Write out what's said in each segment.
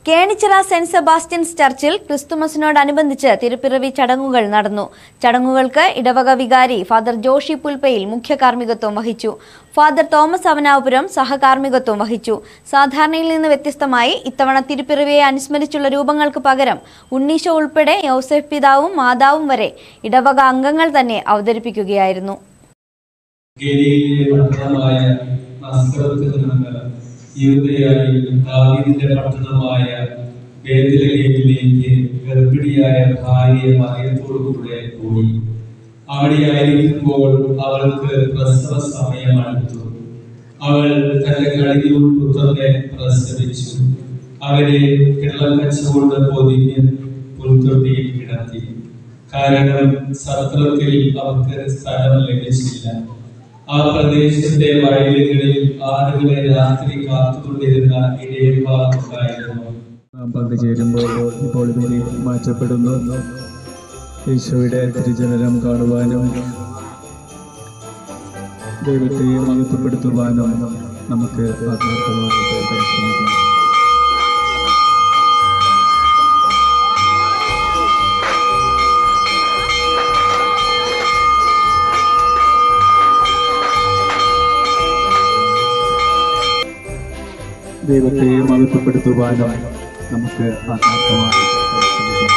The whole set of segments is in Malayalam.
കേണിച്ചിറ സെന്റ് സെബാസ്റ്റ്യൻസ് ചർച്ചിൽ ക്രിസ്തുമസിനോടനുബന്ധിച്ച് തിരുപ്പിറവി ചടങ്ങുകൾ നടന്നു ചടങ്ങുകൾക്ക് ഇടവക വികാരി ഫാദർ ജോഷി പുൽപ്പയിൽ മുഖ്യ കാർമ്മികത്വം വഹിച്ചു ഫാദർ തോമസ് അവനാപുരം സഹകാർമ്മികത്വം വഹിച്ചു സാധാരണയിൽ നിന്ന് വ്യത്യസ്തമായി ഇത്തവണ തിരുപ്പിറവിയെ അനുസ്മരിച്ചുള്ള രൂപങ്ങൾക്ക് പകരം ഉണ്ണീശോ ഉൾപ്പെടെ യൗസഫ് പിതാവും മാതാവും വരെ ഇടവക അംഗങ്ങൾ തന്നെ അവതരിപ്പിക്കുകയായിരുന്നു ഗലീലിലെ പട്ടണമായ നസ്രത്തിൽ നിന്ന് യൂതയായി ദാവീദിന്റെ പട്ടണമായ ബേദലഹേമിലേക്ക് ഗർഭിണിയായ ഭാര്യ മറിയത്തോടുകൂടെ പോയി അവിടെയായിരിക്കുമ്പോൾ അവൾക്ക് പ്രസവ സമയം അടുത്തു അവൾ തന്റെ കളിയൂർ പുത്രനെ പ്രസവിച്ചു അവരെ കിള്ളക്കച്ച കൊണ്ട് പൊതിഞ്ഞ് പുൽത്തൊട്ടിയിൽ കിടത്തി കാരണം സത്രത്തിൽ അവർക്ക് സ്ഥലം ലഭിച്ചില്ല ആ പ്രദേശത്തെ വയലുകളിൽ ആടുകളെ രാത്രി കാത്തുകൊണ്ടിരുന്ന ഇടയന്മാർ ഉണ്ടായിരുന്നു നാം പങ്കുചേരുമ്പോൾ ഇപ്പോൾ ഇവരെ മാറ്റപ്പെടുന്നു ഈശോയുടെ തിരുജനനം കാണുവാനും ദൈവത്തെ മഹത്വപ്പെടുത്തുവാനും നമുക്ക് ആത്മാർത്ഥമായിട്ട് പരിശ്രമിക്കാം ദൈവത്തെ മഹത്വപ്പെടുത്തുവാനും നമുക്ക് ആത്മാർത്ഥമായിട്ട് പരിശ്രമിക്കാം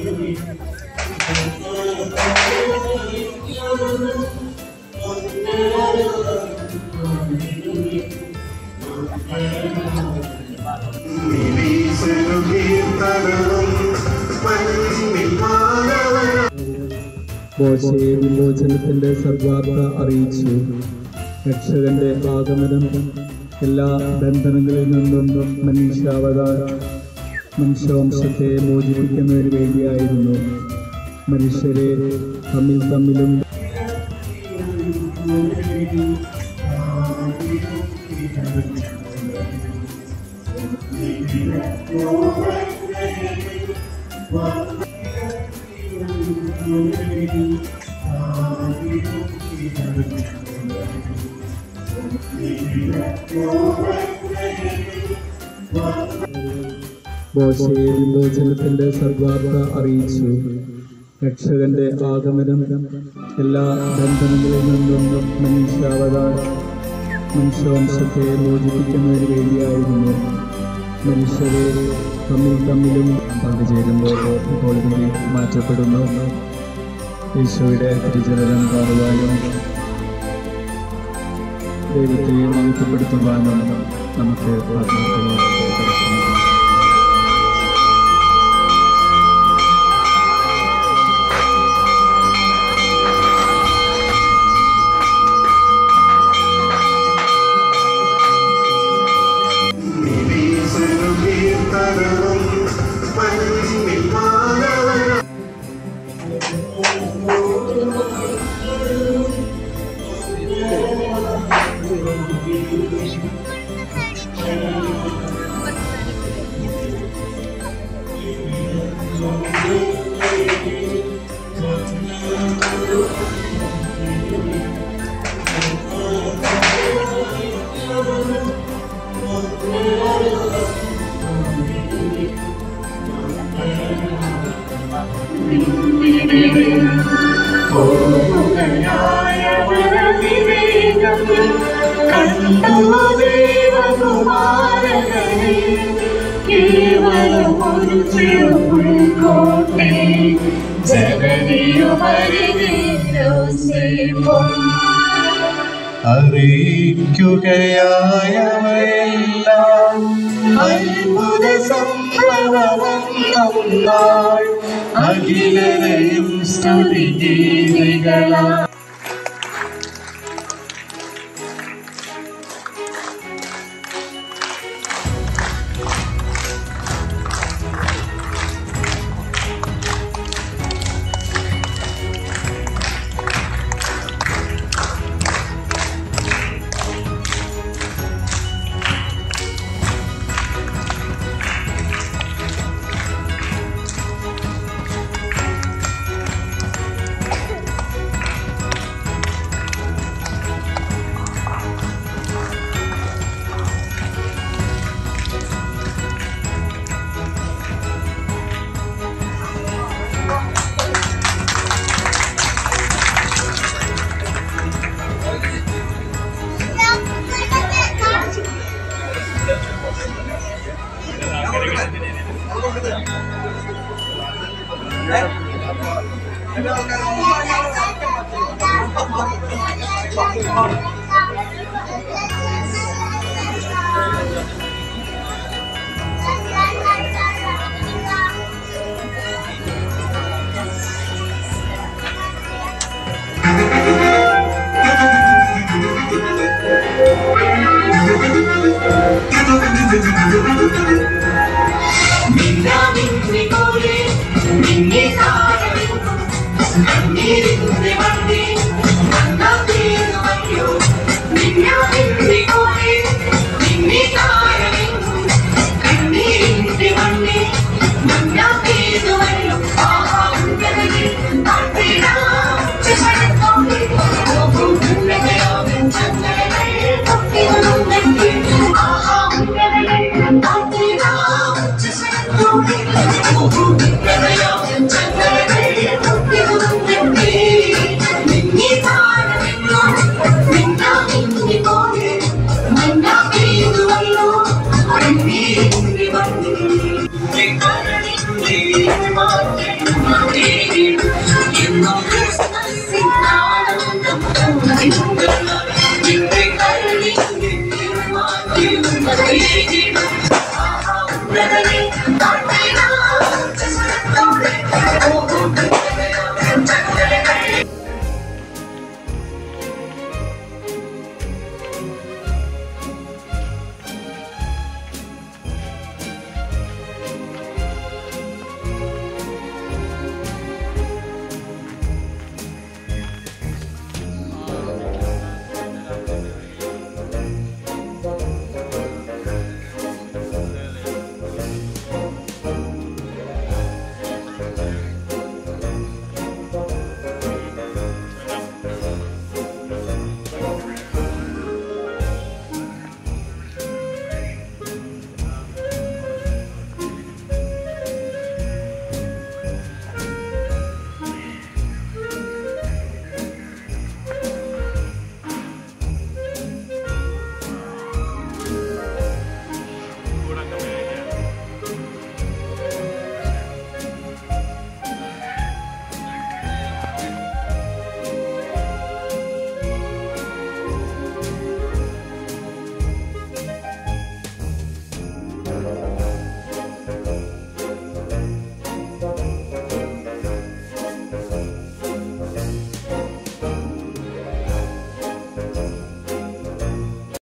മോശയെ വിമോചനത്തിന്റെ സദ്വാർത്ത അറിയിച്ചു രക്ഷകന്റെ ആഗമനം എല്ലാ ബന്ധനങ്ങളിൽ നിന്നും മനുഷ്യാവതാര മനുഷ്യവംശത്തെ മോചിപ്പിക്കുന്നതിന് വേണ്ടിയായിരുന്നു മനുഷ്യരെ തമ്മിൽ തമ്മിലും മോശയെ വിമോചനത്തിന്റെ സദ്വാർത്ത അറിയിച്ചു രക്ഷകന്റെ ആഗമനം എല്ലാ ബന്ധനങ്ങളിൽ നിന്നും മനുഷ്യാവതാര മനുഷ്യവംശത്തെ മോചിപ്പിക്കുന്നതിന് വേണ്ടിയായിരുന്നു മനുഷ്യരെ തമ്മിൽ തമ്മിലും പങ്കുചേരുമ്പോൾ ഇപ്പോൾ കൂടി മാറ്റപ്പെടുന്നു ഈശോയുടെ തിരുജനനം കാണുവാനും ദൈവത്തെ മഹത്വപ്പെടുത്തുവാനും നമുക്ക് ആത്മാർത്ഥമായി പരിശ്രമിക്കാം അറിയിക്കുകയായവയെല്ലാം അത്ഭുത സംഭവങ്ങൾ അഖിലരെയും സ്തുതി ഗീതികളാ Thank you. വാഴ്ത്തിടും